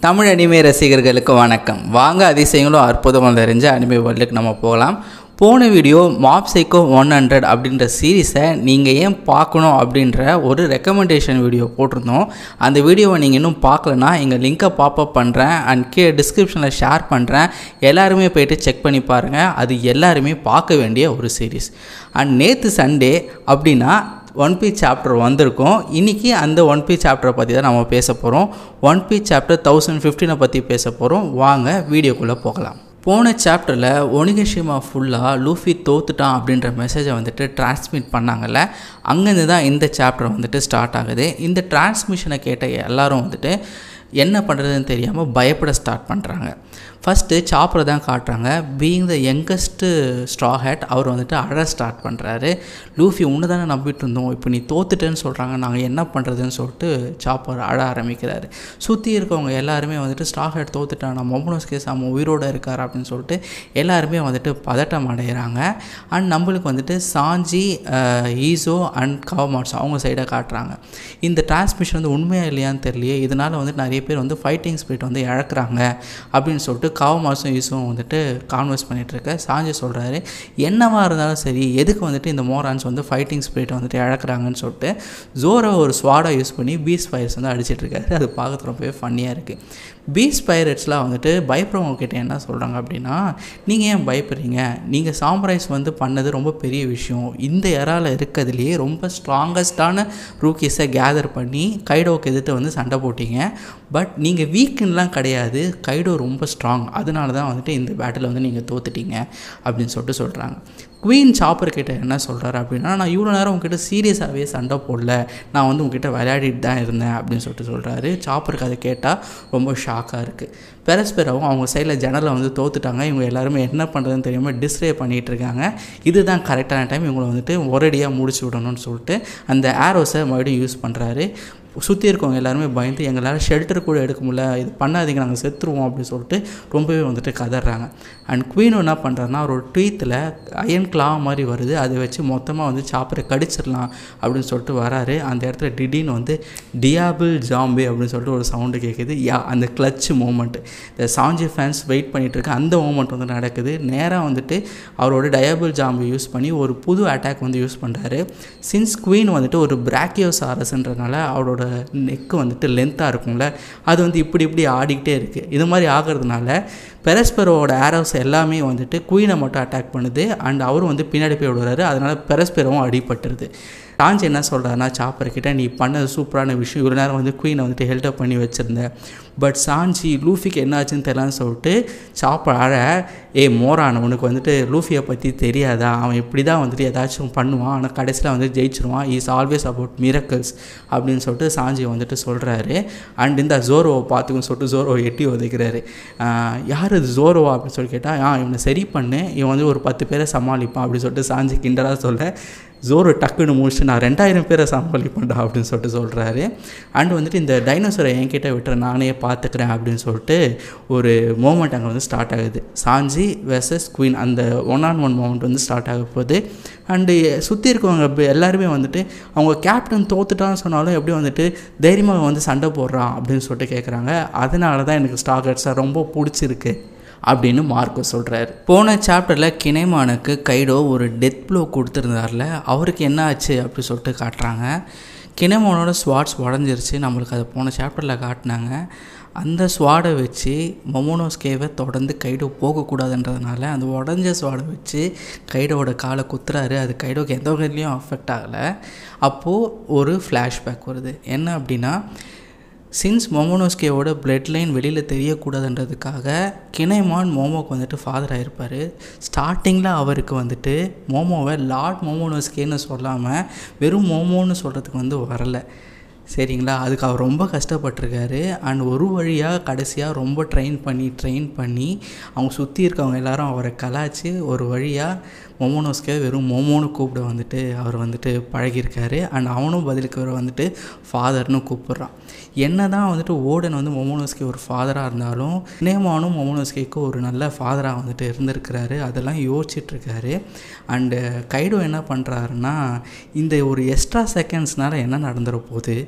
Tamil anime ரசிகர்களுக்கு வணக்கம் வாங்க அதிசயங்களும் அற்புதமாக தெரிஞ்ச அனிமே வேர்ல்டுக்கு நம்ம போகலாம் போன video mob psycho one hundred அப்படின்ற சீரீஸை நீங்கள் ஏன் பார்க்கணும் அப்படின்ற ஒரு ரெக்கமெண்டேஷன் வீடியோ போட்டிருந்தோம் அந்த வீடியோவை நீங்கள் இன்னும் பார்க்கலனா எங்கள் லிங்க்கை பாப்பப் பண்ணுறேன் அண்ட் கீழே டிஸ்கிரிப்ஷனில் ஷேர் பண்ணுறேன் எல்லாருமே போயிட்டு செக் பண்ணி பாருங்கள் அது எல்லாருமே பார்க்க வேண்டிய ஒரு சீரீஸ் அண்ட் நேற்று சண்டே அப்படின்னா ஒன் பீஸ் சாப்டர் வந்திருக்கும் இன்றைக்கி அந்த ஒன் பீஸ் சாப்டரை பற்றி தான் நம்ம பேச போகிறோம் ஒன் பீஸ் சாப்டர் தௌசண்ட் ஃபிஃப்டீனை பற்றி பேச போகிறோம் வாங்க வீடியோக்குள்ளே போகலாம் போன சாப்டரில் ஒனிகஷிமா ஃபுல்லாக லூஃபி தோத்துட்டான் அப்படின்ற மெசேஜை வந்துட்டு டிரான்ஸ்மிட் பண்ணாங்கல்ல அங்கேருந்து தான் இந்த சாப்டர் வந்துட்டு ஸ்டார்ட் ஆகுது இந்த டிரான்ஸ்மிஷனை கேட்ட எல்லாரும் வந்துட்டு என்ன பண்ணுறதுன்னு தெரியாமல் பயப்பட ஸ்டார்ட் பண்ணுறாங்க ஃபஸ்ட்டு சாப்பரை தான் காட்டுறாங்க being the youngest straw hat அவர் வந்துட்டு அழ ஸ்டார்ட் பண்ணுறாரு லூஃபி உன்னை தானே நம்பிட்டு இருந்தோம் இப்போ நீ தோத்துட்டேன்னு சொல்கிறாங்க நாங்கள் என்ன பண்ணுறதுன்னு சொல்லிட்டு சாப்பர் அழ ஆரம்பிக்கிறாரு சுற்றி இருக்கவங்க எல்லாருமே வந்துட்டு ஸ்ட்ரா ஹேட் தோத்துட்டான் மொமனோஸ் கேஸ் அவன் உயிரோடு இருக்கார் அப்படின்னு சொல்லிட்டு எல்லாருமே வந்துட்டு பதட்டம் அடைகிறாங்க அண்ட் நம்மளுக்கு வந்துட்டு சாஞ்சி ஈசோ அண்ட் கவமாட்ஸ் அவங்க சைடாக காட்டுறாங்க இந்த டிரான்ஸ்மிஷன் வந்து உண்மையாக இல்லையான்னு தெரியலையே இதனால் வந்து நிறைய பேர் வந்து ஃபைட்டிங் ஸ்பிரிட் வந்து இழக்கிறாங்க அப்படின்னு சொல்லிட்டு காவமாசும் ஈசும் வந்துட்டு கான்வர்ஸ் பண்ணிகிட்ருக்க சாஞ்சி சொல்கிறாரு என்னவா இருந்தாலும் சரி எதுக்கு வந்துட்டு இந்த மோரான்ஸ் வந்து ஃபைட்டிங் ஸ்பிரிட் வந்துட்டு இழக்கிறாங்கன்னு சொல்லிட்டு ஜோரை ஒரு ஸ்வாடை யூஸ் பண்ணி பீஸ் ஃபயர்ஸ் வந்து அடிச்சிட்ருக்காரு அது பார்க்கறது ரொம்பவே ஃபன்னியாக இருக்குது பீஸ் பைரட்ஸ்லாம் வந்துட்டு பயப்படுறவங்க கிட்ட என்ன சொல்கிறாங்க அப்படின்னா நீங்கள் ஏன் பயப்படுறீங்க நீங்கள் சாம்ரைஸ் வந்து பண்ணது ரொம்ப பெரிய விஷயம் இந்த எறாவில் இருக்கிறதுலையே ரொம்ப ஸ்ட்ராங்கஸ்டான ரூக்கீஸை கேதர் பண்ணி கைடோவுக்கு எதிர்த்து வந்து சண்டை போட்டீங்க பட் நீங்கள் வீக்குன்னெலாம் கிடையாது கைடோ ரொம்ப ஸ்ட்ராங் அதனால தான் வந்துட்டு இந்த பேட்டில் வந்து நீங்கள் தோத்துட்டீங்க அப்படின்னு சொல்லிட்டு சொல்கிறாங்க குவீன் சாப்பர் கிட்ட என்ன சொல்கிறாரு அப்படின்னா நான் இவ்வளோ நேரம் உங்ககிட்ட சீரியஸாகவே சண்டை போடல நான் வந்து உங்ககிட்ட விளையாடிட்டு தான் இருந்தேன் அப்படின்னு சொல்லிட்டு சொல்கிறாரு சாப்பருக்கு அதை கேட்டால் ரொம்ப ஷாக்காக இருக்குது பெரஸ்பெரவும் அவங்க சைடில் ஜன்னலை வந்து தோத்துட்டாங்க இவங்க எல்லாருமே என்ன பண்ணுறதுன்னு தெரியாமல் டிஸ்ரே பண்ணிகிட்டு இருக்காங்க இதுதான் கரெக்டான டைம் இவங்களை வந்துட்டு ஒரேடியாக முடிச்சு விடணும்னு சொல்லிட்டு அந்த ஆரோஸை மறுபடியும் யூஸ் பண்ணுறாரு சுற்றி இருக்கவங்க எல்லாருமே பயந்து எங்களால் ஷெல்டர் கூட எடுக்க முடியல இது பண்ணாதீங்க நாங்கள் செத்துருவோம் அப்படின்னு சொல்லிட்டு ரொம்பவே வந்துட்டு கதறாங்க அண்ட் குவீனும் என்ன பண்ணுறாருன்னா ஒரு ட்வீத்தில் அயன் கிளா மாதிரி வருது அதை வச்சு மொத்தமாக வந்து சாப்பரை கடிச்சிடலாம் அப்படின்னு சொல்லிட்டு வராரு அந்த இடத்துல டிடின்னு வந்து டியாபிள் ஜாம்பே அப்படின்னு சொல்லிட்டு ஒரு சவுண்டு கேட்குது யா அந்த கிளச் மூமெண்ட்டு இந்த சாஞ்சி ஃபேன்ஸ் வெயிட் பண்ணிகிட்டு இருக்க அந்த மூமெண்ட் வந்து நடக்குது நேராக வந்துட்டு அவரோட டயாபிள் ஜாம்பை யூஸ் பண்ணி ஒரு புது அட்டாக் வந்து யூஸ் பண்ணுறாரு சின்ஸ் குவீன் வந்துட்டு ஒரு பிராக்கியோசாரஸ்ன்றனால அவரோட நெக்கு வந்துட்டு லென்த்தாக இருக்கும்ல அது வந்து இப்படி இப்படி ஆடிக்கிட்டே இருக்குது இது மாதிரி ஆகிறதுனால பெரஸ்பெரோவோட ஆரோஸ் எல்லாமே வந்துட்டு குயினை மட்டும் அட்டாக் பண்ணுது அண்ட் அவரும் வந்து பின்னாடி போய் விடுறாரு அதனால் பெரஸ்பெரோவும் அடிபட்டுருது டான்ஸ் என்ன சொல்கிறாருன்னா சாப்பர் கிட்ட நீ பண்ணது சூப்பரான விஷயம் இவ்வளோ நேரம் வந்து குயினை வந்துட்டு ஹெல்டப் பண்ணி வச்சுருந்தேன் பட் சாஞ்சி லூஃபிக்கு என்ன ஆச்சுன்னு தெரியலான்னு சொல்லிட்டு சாப்பர் அழ ஏ மோரான் உனக்கு வந்துட்டு லூஃபியை பற்றி தெரியாதா அவன் இப்படி தான் வந்துட்டு ஏதாச்சும் பண்ணுவான் ஆனால் கடைசியில் வந்து ஜெயிச்சிருவான் இஸ் ஆல்வேஸ் அபவுட் மிரக்கல்ஸ் அப்படின்னு சொல்லிட்டு சாஞ்சி வந்துட்டு சொல்கிறாரு அண்ட் இந்த ஜோரோவை பார்த்துக்குன்னு சொல்லிட்டு ஜோரோவை எட்டி உதைக்கிறாரு யார் இது ஜோரோவா அப்படின்னு சொல்லி கேட்டால் ஆ இவனை சரி பண்ணு இவன் வந்து ஒரு பத்து பேரை சமாளிப்பான் அப்படின்னு சொல்லிட்டு சாஞ்சி கிண்டலாக சொல்ல ஜோரோ டக்குன்னு முடிச்சுட்டு நான் ரெண்டாயிரம் பேரை சமாளிப்பேன்டா அப்படின்னு சொல்லிட்டு சொல்கிறாரு அண்ட் வந்துட்டு இந்த டைனோசரை என்கிட்ட விட்டுற நானே பார்த்துக்கிறேன் அப்படின்னு சொல்லிட்டு ஒரு மூமெண்ட் அங்கே வந்து ஸ்டார்ட் ஆகுது சாஞ்சி வெர்சஸ் குயின் அந்த ஒன் ஆன் ஒன் மூமெண்ட் வந்து ஸ்டார்ட் ஆக போகுது அண்டு சுற்றி இருக்கவங்க எல்லாருமே வந்துட்டு அவங்க கேப்டன் தோத்துட்டான்னு சொன்னாலும் எப்படி வந்துட்டு தைரியமாக வந்து சண்டை போடுறான் அப்படின்னு சொல்லிட்டு கேட்குறாங்க அதனால தான் எனக்கு ஸ்டாகர்ஸை ரொம்ப பிடிச்சிருக்கு அப்படின்னு மார்க்கோ சொல்கிறார் போன சாப்டரில் கினைமானுக்கு கைடோ ஒரு டெத் ப்ளோ கொடுத்துருந்தார்ல அவருக்கு என்ன ஆச்சு அப்படி சொல்லிட்டு காட்டுறாங்க கினைமானோட ஸ்வாட்ஸ் உடஞ்சிருச்சு நம்மளுக்கு அதை போன சாப்டரில் காட்டினாங்க அந்த ஸ்வாடை வச்சு மொமோனோஸ்கேவை தொடர்ந்து கைடோ போகக்கூடாதுன்றதுனால அந்த உடஞ்ச ஸ்வாடை வச்சு கைடோட காலை குத்துறாரு அது கைடோக்கு எந்த வகையிலையும் அஃபெக்ட் ஆகலை அப்போது ஒரு ஃப்ளாஷ்பேக் வருது என்ன அப்படின்னா சின்ஸ் மோமோனோஸ்கேவோட பிளட் லைன் வெளியில் தெரியக்கூடாதுன்றதுக்காக கினைமான் மோமோக்கு வந்துட்டு ஃபாதர் ஆகிருப்பார் ஸ்டார்டிங்கில் அவருக்கு வந்துட்டு மோமோவை லார்ட் மோமோனோஸ்கேன்னு சொல்லாமல் வெறும் மோமோன்னு சொல்கிறதுக்கு வந்து வரலை சரிங்களா அதுக்கு அவர் ரொம்ப கஷ்டப்பட்டிருக்காரு அண்ட் ஒரு வழியாக கடைசியாக ரொம்ப ட்ரெயின் பண்ணி ட்ரெயின் பண்ணி அவங்க சுற்றி இருக்கவங்க எல்லாரும் அவரை கலாய்ச்சி ஒரு வழியாக மொமோனோஸ்கே வெறும் மோமோன்னு கூப்பிட வந்துட்டு அவர் வந்துட்டு பழகியிருக்காரு அண்ட் அவனும் பதிலுக்கு அவர் வந்துட்டு ஃபாதர்னு கூப்பிட்றான் என்ன தான் வந்துட்டு ஓடன் வந்து மொமோனோஸ்கே ஒரு ஃபாதராக இருந்தாலும் நேமானும் மொமோனோஸ்கேக்கு ஒரு நல்ல ஃபாதராக வந்துட்டு இருந்திருக்கிறாரு அதெல்லாம் யோசிச்சுட்ருக்காரு அண்டு கைடோ என்ன பண்ணுறாருன்னா இந்த ஒரு எக்ஸ்ட்ரா செகண்ட்ஸ்னால் என்ன நடந்துட போகுது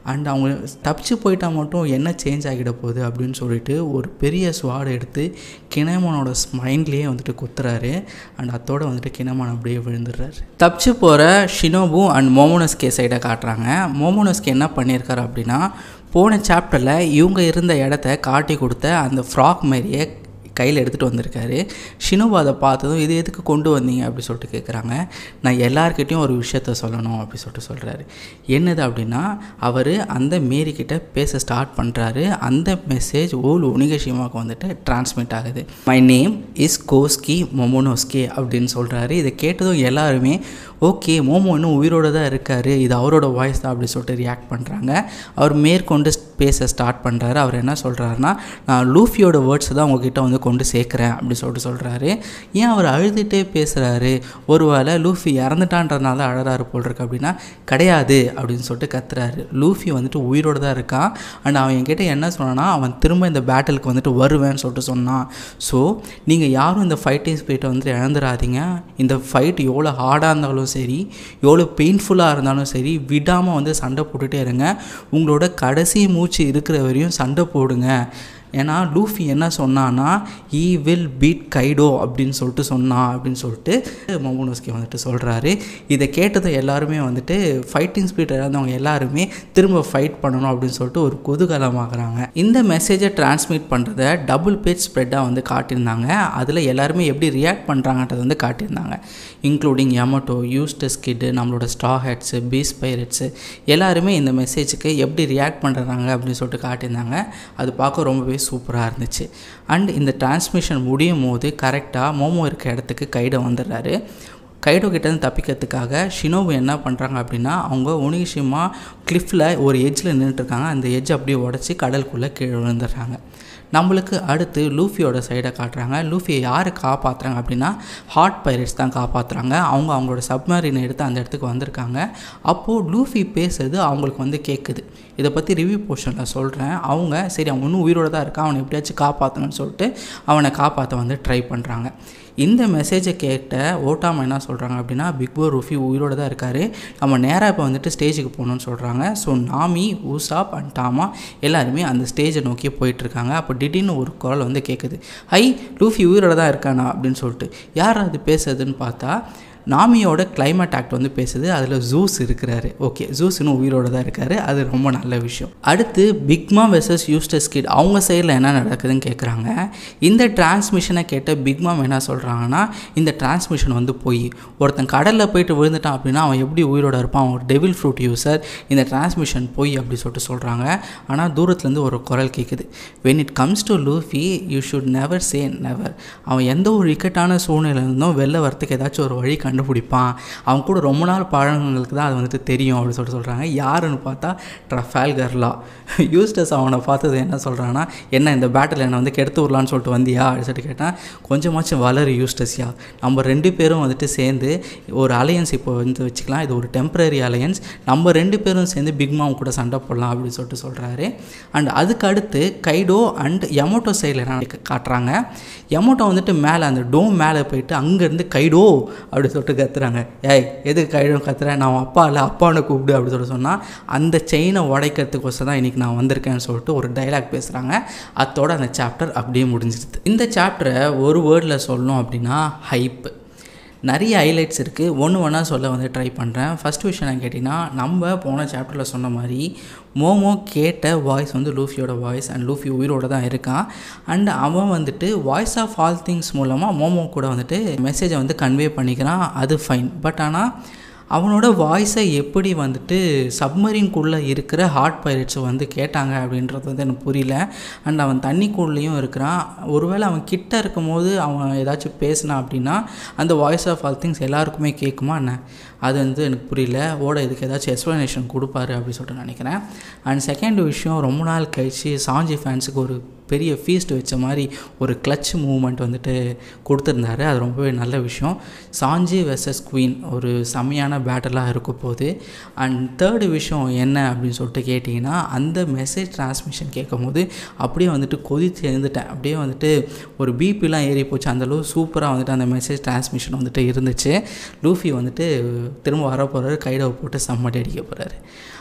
அண்ட் அவங்க தப்பிச்சு போயிட்டா மட்டும் என்ன சேஞ்ச் ஆகிட போகுது அப்படின்னு சொல்லிட்டு ஒரு பெரிய ஸ்வாட் எடுத்து கினமானோட மைண்ட்லேயே வந்துட்டு குத்துறாரு அண்ட் அதோட வந்துட்டு கினமான் அப்படியே விழுந்துடுறாரு தப்பிச்சு போகிற ஷினோபு அண்ட் மோமோனஸ்கே சைடை காட்டுறாங்க மோமோனஸ்கே என்ன பண்ணியிருக்காரு அப்படின்னா போன சாப்டரில் இவங்க இருந்த இடத்த காட்டி கொடுத்த அந்த ஃப்ராக் மாதிரியே கையில் எடுத்துகிட்டு வந்திருக்காரு ஷினோபு அதை பார்த்ததும் இது எதுக்கு கொண்டு வந்தீங்க அப்படி சொல்லிட்டு கேட்குறாங்க நான் எல்லார்கிட்டையும் ஒரு விஷயத்த சொல்லணும் அப்படி சொல்லிட்டு சொல்கிறாரு என்னது அப்படின்னா அவர் அந்த மேரிக்கிட்ட பேச ஸ்டார்ட் பண்ணுறாரு அந்த மெசேஜ் ஓல் ஒனிகஷிமாவுக்கு வந்துட்டு டிரான்ஸ்மிட் ஆகுது my name is Kozuki Momonosuke அப்படின்னு சொல்கிறாரு இதை கேட்டதும் எல்லாருமே ஓகே மோமோ இன்னும் உயிரோடு தான் இருக்கார் இது அவரோட வாய்ஸ் தான் அப்படி சொல்லிட்டு ரியாக்ட் பண்ணுறாங்க அவர் மேற்கொண்டு பேச ஸ்டார்ட் பண்ணுறாரு அவர் என்ன சொல்கிறாருன்னா நான் லூஃபியோட வேர்ட்ஸ் தான் உங்ககிட்ட வந்து கொண்டு சேர்க்குறேன் அப்படி சொல்லிட்டு சொல்கிறாரு ஏன் அவர் அழுதுகிட்டே பேசுகிறாரு ஒருவேளை லூஃபி இறந்துட்டான்றதுனால அழறாரு போல் இருக்கு அப்படின்னா கிடையாது அப்படின்னு சொல்லிட்டு கத்துறாரு லூஃபி வந்துட்டு உயிரோடு தான் இருக்கான் அண்ட் அவன் என்கிட்ட என்ன சொன்னான்னா அவன் திரும்ப இந்த பேட்டிலுக்கு வந்துட்டு வருவேன்னு சொல்லிட்டு சொன்னான் ஸோ நீங்கள் யாரும் இந்த ஃபைட்டிங் ஸ்பீட்டை வந்துட்டு இழந்துடாதீங்க இந்த ஃபைட் எவ்வளோ ஹார்டாக இருந்தாலும் சரி எவ்வளோ பெயின்ஃபுல்லாக இருந்தாலும் சரி விடாமல் வந்து சண்டை போட்டுகிட்டே இருங்க உங்களோட கடைசி மூச்சு இருக்கிற வரையும் சண்டை போடுங்க ஏன்னா லூஃபி என்ன சொன்னான்னா ஈ வில் பீட் கைடோ அப்படின்னு சொல்லிட்டு சொன்னான் அப்படின்னு சொல்லிட்டு மோமோனோஸ்கி வந்துட்டு சொல்கிறாரு இதை கேட்டதை எல்லாருமே வந்துட்டு ஃபைட்டிங் ஸ்பீட் இழந்தவங்க எல்லாருமே திரும்ப ஃபைட் பண்ணணும் அப்படின்னு சொல்லிட்டு ஒரு குதூகலமாகறாங்க இந்த மெசேஜை டிரான்ஸ்மிட் பண்ணுறத டபுள் பேஜ் ஸ்ப்ரெட்டாக வந்து காட்டியிருந்தாங்க அதில் எல்லாருமே எப்படி ரியாக்ட் பண்ணுறாங்கன்றதை வந்து காட்டியிருந்தாங்க இன்க்ளூடிங் எமோட்டோ யூஸ்டஸ் கிட்டு நம்மளோட ஸ்டா ஹெட்ஸு பீஸ் பைரட்ஸு எல்லாருமே இந்த மெசேஜுக்கு எப்படி ரியாக்ட் பண்ணுறாங்க அப்படின்னு சொல்லிட்டு காட்டியிருந்தாங்க அது பார்க்க ரொம்பவே சூப்பராக இருந்துச்சு அண்ட் இந்த டிரான்ஸ்மிஷன் முடியும் போது கரெக்டாக மோமோ இருக்க இடத்துக்கு கைடை வந்துடுறாரு கைடோ கிட்டேருந்து தப்பிக்கிறதுக்காக ஷினோபு என்ன பண்ணுறாங்க அப்படின்னா அவங்க ஒனிஷிமா கிளிஃபில் ஒரு எட்ஜில் நின்றுட்டுருக்காங்க அந்த எட்ஜ் அப்படியே உடச்சி கடலுக்குள்ளே கீழே விழுந்துடுறாங்க நம்மளுக்கு அடுத்து லூஃபியோட சைடை காட்டுறாங்க லூஃபியை யார் காப்பாற்றுறாங்க அப்படின்னா ஹாட் பைரட்ஸ் தான் காப்பாற்றுறாங்க அவங்க அவங்களோட சப்மரீனை எடுத்து அந்த இடத்துக்கு வந்திருக்காங்க அப்போது லூஃபி பேசுறது அவங்களுக்கு வந்து கேட்குது இதை பற்றி ரிவ்யூ போர்ஷனில் சொல்கிறேன் அவங்க சரி அவன் இன்னும் உயிரோடு தான் இருக்கான் அவனை எப்படியாச்சும் காப்பாற்றணும்னு சொல்லிட்டு அவனை காப்பாற்ற வந்து ட்ரை பண்ணுறாங்க இந்த மெசேஜை கேட்ட ஓட்டாம என்ன சொல்கிறாங்க அப்படின்னா பிக் போ ரூஃபி உயிரோடு தான் இருக்கார் நம்ம நேராக இப்போ வந்துட்டு ஸ்டேஜுக்கு போகணும்னு சொல்கிறாங்க ஸோ நாமி ஊசாப் அண்ட் டாமா எல்லாருமே அந்த ஸ்டேஜை நோக்கி போயிட்டுருக்காங்க அப்போ திடீர்னு ஒரு குரல் வந்து கேட்குது ஐ லூஃபி உயிரோட தான் இருக்கானா அப்படின்னு சொல்லிட்டு யார் அது பேசுறதுன்னு பார்த்தா நாமியோட கிளைமேட் ஆக்ட் வந்து பேசுது அதில் ஜூஸ் இருக்கிறாரு ஓகே ஜூஸ் இன்னும் உயிரோடு தான் இருக்கார் அது ரொம்ப நல்ல விஷயம் அடுத்து பிக்மா வெர்சஸ் யூஸ்டஸ் கிட் அவங்க சைடில் என்ன நடக்குதுன்னு கேட்குறாங்க இந்த டிரான்ஸ்மிஷனை கேட்ட பிக்மாம் என்ன சொல்கிறாங்கன்னா இந்த டிரான்ஸ்மிஷன் வந்து போய் ஒருத்தன் கடலில் போயிட்டு விழுந்துட்டான் அப்படின்னா அவன் எப்படி உயிரோட இருப்பான் அவன் ஒரு டெவில் ஃப்ரூட் யூசர் இந்த டிரான்ஸ்மிஷன் போய் அப்படி சொல்லிட்டு சொல்கிறாங்க ஆனால் தூரத்துலேருந்து ஒரு குரல் கேட்குது when it comes to Luffy you should never say never அவன் எந்த ஒரு இக்கட்டான சூழ்நிலையிலிருந்தும் வெளில வரத்துக்கு ஏதாச்சும் ஒரு வழி கண்டுபிடிப்பான் அவன் கூட ரொம்ப நாள் பழங்களுக்கு தான் அது வந்துட்டு தெரியும் அப்படின்னு சொல்லிட்டு சொல்கிறாங்க யாருன்னு பார்த்தா ட்ரஃபால்கர்லா யூஸ்டஸ் அவனை பார்த்தது என்ன சொல்கிறான்னா என்ன இந்த பேட்டில் என்னை வந்து கெடுத்து விடலான்னு சொல்லிட்டு வந்தியா அப்படின்னு சொல்லிட்டு கேட்டால் கொஞ்சமாச்சும் வளரு யூஸ்டஸ்யா நம்ம ரெண்டு பேரும் வந்துட்டு சேர்ந்து ஒரு அலையன்ஸ் இப்போ வந்து வச்சுக்கலாம் இது ஒரு டெம்பரரி அலையன்ஸ் நம்ம ரெண்டு பேரும் சேர்ந்து பிக் மாம் கூட சண்டை போடலாம் அப்படின்னு சொல்லிட்டு சொல்கிறாரு அண்ட் அதுக்கு அடுத்து கைடோ அண்ட் யமோட்டோ சைடில் என்ன காட்டுறாங்க யமோட்டோ வந்துட்டு மேலே அந்த டோம் மேலே போயிட்டு அங்கேருந்து கைடோ அப்படி சொல்லிட்டு கத்துறாங்க ஏய் எதுக்கு கைடோ கத்துறேன் நான் அப்பா இல்லை அப்பாவை கூப்பிடு அப்படி சொல்லிட்டு சொன்னால் அந்த செயினை உடைக்கிறதுக்கோசம் தான் இன்றைக்கி நான் வந்திருக்கேன்னு சொல்லிட்டு ஒரு டைலாக் பேசுகிறாங்க அத்தோட அந்த சாப்டர் அப்படியே முடிஞ்சிருது இந்த சாப்டரை ஒரு வேர்டில் சொல்லணும் அப்படின்னா ஹைப்பு நிறைய ஹைலைட்ஸ் இருக்குது ஒன்று ஒன்றா சொல்ல வந்து ட்ரை பண்ணுறேன் ஃபஸ்ட் விஷயம் நான் கேட்டிங்கன்னா நம்ம போன சாப்டரில் சொன்ன மாதிரி மோமோ கேட்ட வாய்ஸ் வந்து லூஃபியோட வாய்ஸ் அண்ட் லூஃபி உயிரோட தான் இருக்கான் அண்ட் அவன் வந்துட்டு வாய்ஸ் ஆஃப் ஆல் திங்ஸ் மூலமாக மோமோ கூட வந்துட்டு மெசேஜை வந்து கன்வே பண்ணிக்கிறான் அது ஃபைன் பட் ஆனால் அவனோட வாய்ஸை எப்படி வந்துட்டு சப்மரீன்குள்ளே இருக்கிற ஹார்ட் பைரட்ஸை வந்து கேட்டாங்க அப்படின்றது வந்து எனக்கு புரியல அண்ட் அவன் தண்ணிக்குள்ளேயும் இருக்கிறான் ஒருவேளை அவன் கிட்ட இருக்கும்போது அவன் ஏதாச்சும் பேசினான் அப்படின்னா அந்த வாய்ஸ் ஆஃப் ஆல் திங்ஸ் எல்லாருக்குமே கேட்குமா என்ன அது வந்து எனக்கு புரியல ஓட இதுக்கு ஏதாச்சும் எக்ஸ்ப்ளனேஷன் கொடுப்பாரு அப்படின்னு சொல்லிட்டு நினைக்கிறேன் அண்ட் செகண்ட் விஷயம் ரொம்ப நாள் கழித்து சாஞ்சி ஃபேன்ஸுக்கு ஒரு பெரிய ஃபீஸ்ட் வச்ச மாதிரி ஒரு கிளச் மூவ்மெண்ட் வந்துட்டு கொடுத்துருந்தாரு அது ரொம்பவே நல்ல விஷயம் சாஞ்சி வெர்சஸ் குவீன் ஒரு செம்மையான பேட்டலாக இருக்க போகுது அண்ட் தேர்டு விஷயம் என்ன அப்படின்னு சொல்லிட்டு கேட்டிங்கன்னா அந்த மெசேஜ் டிரான்ஸ்மிஷன் கேட்கும் போது அப்படியே வந்துட்டு கொதித்து எழுந்துட்டேன் அப்படியே வந்துட்டு ஒரு பிபிலாம் ஏறி போச்சு அந்தளவு சூப்பராக வந்துட்டு அந்த மெசேஜ் டிரான்ஸ்மிஷன் வந்துட்டு இருந்துச்சு லூஃபி வந்துட்டு திரும்ப வர போகிறாரு கைடவை போட்டு சம்மடி அடிக்க போகிறாரு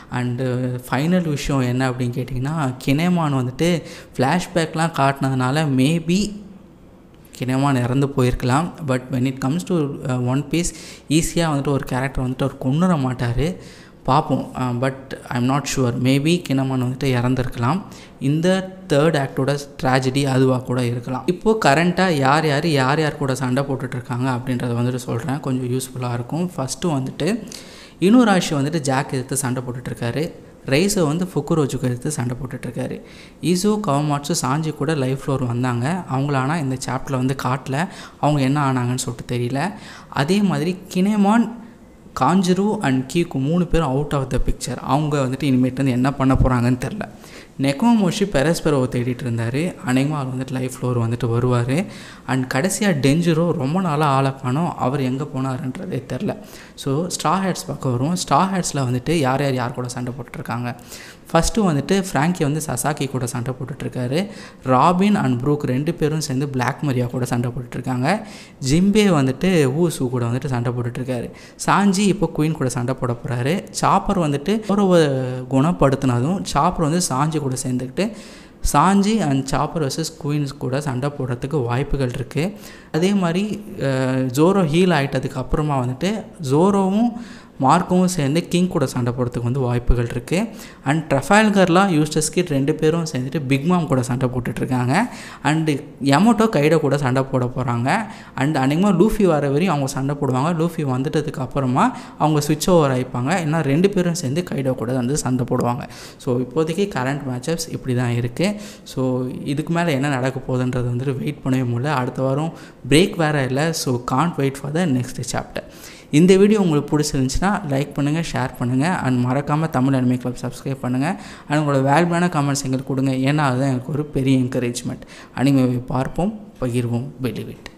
அண்டு ஃபைனல் விஷயம் என்ன அப்படின்னு கேட்டிங்கன்னா கினேமான் வந்துட்டு ஃப்ளாஷ்பேக்லாம் காட்டினதுனால மேபி கினேமான் இறந்து போயிருக்கலாம் but when it comes to one piece ஈஸியாக வந்துட்டு ஒரு கேரக்டர் வந்துட்டு அவர் கொண்டுட மாட்டார் பார்ப்போம் but I am not sure maybe Kinemon வந்துட்டு இறந்துருக்கலாம் இந்த தேர்ட் ஆக்டோட ட்ராஜடி அதுவாக கூட இருக்கலாம் இப்போது கரண்ட்டாக யார் யார் யார் யார் கூட சண்டை போட்டுட்ருக்காங்க அப்படின்றத வந்துட்டு சொல்கிறேன் கொஞ்சம் யூஸ்ஃபுல்லாக இருக்கும் ஃபஸ்ட்டு வந்துட்டு இனுராஷி வந்துட்டு ஜாக் எதிர்த்து சண்டை போட்டுட்ருக்காரு ரைஸை வந்து ஃபுக்குரோஜுக்கு எடுத்து சண்டை போட்டுட்ருக்காரு ஈசோ கவமாட்சு சாஞ்சி கூட லைஃப் ஃப்ளோர் வந்தாங்க அவங்கள ஆனால் இந்த சாப்டரில் வந்து காட்டல அவங்க என்ன ஆனாங்கன்னு சொல்லிட்டு தெரியல அதே மாதிரி கினேமான் காஞ்சிரு அண்ட் கீக்கு மூணு பேரும் அவுட் ஆஃப் த பிக்சர் அவங்க வந்துட்டு இனிமேட்டு வந்து என்ன பண்ண போகிறாங்கன்னு தெரில நெக்கோமோஷி பெரஸ்பெரோவை தேடிட்டு இருந்தார் அநேகமாக அவர் வந்துட்டு லைஃப் ஃப்ளோர் வந்துட்டு வருவார் அண்ட் கடைசியாக டெஞ்சரோ ரொம்ப நாளாக ஆளை காணோம் அவர் எங்கே போனாருன்றதே தெரில ஸோ ஸ்ட்ரா ஹேட்ஸ் பார்க்க வருவோம் ஸ்ட்ரா ஹேட்ஸில் வந்துட்டு யார் யார் யார் கூட சண்டை போட்டுட்ருக்காங்க ஃபஸ்ட்டு வந்துட்டு ஃப்ராங்கி வந்து சசாக்கி கூட சண்டை போட்டுட்ருக்காரு ராபின் அண்ட் ப்ரூக் ரெண்டு பேரும் சேர்ந்து பிளாக் மரியா கூட சண்டை போட்டுட்ருக்காங்க ஜிம்பே வந்துட்டு ஊசு கூட வந்துட்டு சண்டை போட்டுட்ருக்காரு சாஞ்சி இப்போ குயின் கூட சண்டை போட போகிறாரு சாப்பர் வந்துட்டு ஒரு குணப்படுத்தினதும் சாப்பர் வந்து சாஞ்சி கூட சேர்ந்துக்கிட்டு சாஞ்சி அண்ட் சாப்பர் வர்சஸ் குயின்ஸ் கூட சண்டை போடுறதுக்கு வாய்ப்புகள் இருக்குது அதே மாதிரி ஜோரோ ஹீல் ஆகிட்டதுக்கு அப்புறமா வந்துட்டு ஜோரோவும் மார்க்கவும் சேர்ந்து கிங் கூட சண்டை போடுறதுக்கு வந்து வாய்ப்புகள் இருக்குது அண்ட் ட்ரஃபால்கர்லாம் யூஸ்டஸ் கிட் ரெண்டு பேரும் சேர்ந்துட்டு பிக் மாம் கூட சண்டை போட்டுட்ருக்காங்க அண்டு யமோட்டோ கைடோ கூட சண்டை போட போகிறாங்க அண்ட் அன்றைக்குமா லூஃபி வர வரையும் அவங்க சண்டை போடுவாங்க லூஃபி வந்துட்டதுக்கு அப்புறமா அவங்க சுவிட்ச் ஓவர் ஆகிப்பாங்க ஏன்னா ரெண்டு பேரும் சேர்ந்து கைடோ கூட வந்து சண்டை போடுவாங்க ஸோ இப்போதைக்கு கரண்ட் மேட்சப்ஸ் இப்படி தான் இருக்குது ஸோ இதுக்கு மேலே என்ன நடக்க போகுதுன்றது வந்துட்டு வெயிட் பண்ணவே முடியல அடுத்த வாரம் பிரேக் வேறு இல்லை so can't wait for the next chapter இந்த வீடியோ உங்களுக்கு பிடிச்சிருந்துச்சுன்னா லைக் பண்ணுங்கள் ஷேர் பண்ணுங்கள் அண்ட் மறக்காமல் தமிழ் அனிமே கிளப் சப்ஸ்கிரைப் பண்ணுங்கள் அண்ட் உங்களோட வேல்யூபான கமெண்ட்ஸ் எங்களுக்கு கொடுங்க ஏன்னா அதுதான் எனக்கு ஒரு பெரிய என்கரேஜ்மெண்ட் அனிமேவை பார்ப்போம் பகிர்வோம் வெளிவிட்டு